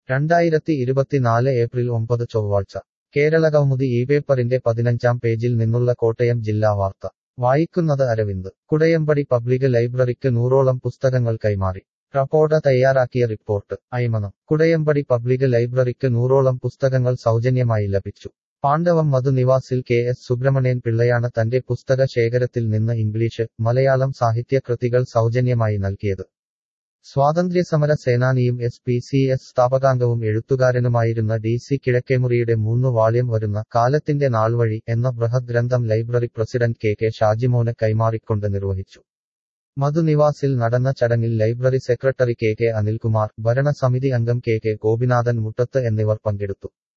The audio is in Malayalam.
രണ്ടായിരത്തി ഇരുപത്തിനാല് ഏപ്രിൽ ഒമ്പത് ചൊവ്വാഴ്ച കേരളകൗമുദി ഈ പേപ്പറിന്റെ പതിനഞ്ചാം പേജിൽ നിന്നുള്ള കോട്ടയം ജില്ലാ വാർത്ത വായിക്കുന്നത് അരവിന്ദ് കുടയമ്പടി പബ്ലിക് ലൈബ്രറിക്ക് നൂറോളം പുസ്തകങ്ങൾ കൈമാറി റപ്പോർട്ട് തയ്യാറാക്കിയ റിപ്പോർട്ട് അയ്മനം കുടയമ്പടി പബ്ലിക് ലൈബ്രറിക്ക് നൂറോളം പുസ്തകങ്ങൾ സൗജന്യമായി ലഭിച്ചു പാണ്ഡവം മധുനിവാസിൽ കെ എസ് സുബ്രഹ്മണ്യൻ പിള്ളയാണ് തന്റെ പുസ്തക ശേഖരത്തിൽ നിന്ന് ഇംഗ്ലീഷ് മലയാളം സാഹിത്യ കൃതികൾ സൗജന്യമായി നൽകിയത് സ്വാതന്ത്ര്യസമര സേനാനിയും എസ് പി സി എസ് സ്ഥാപകാംഗവും എഴുത്തുകാരനുമായിരുന്ന ഡി സി കിഴക്കേമുറിയുടെ മൂന്ന് വാള്യം വരുന്ന കാലത്തിന്റെ നാൾവഴി എന്ന ബൃഹത് ഗ്രന്ഥം ലൈബ്രറി പ്രസിഡന്റ് കെ കെ ഷാജിമോന് കൈമാറിക്കൊണ്ട് നിർവഹിച്ചു മധുനിവാസിൽ നടന്ന ചടങ്ങിൽ library secretary K K Anilkumar ഭരണസമിതി അംഗം കെ കെ ഗോപിനാഥൻ മുട്ടത്ത് എന്നിവർ പങ്കെടുത്തു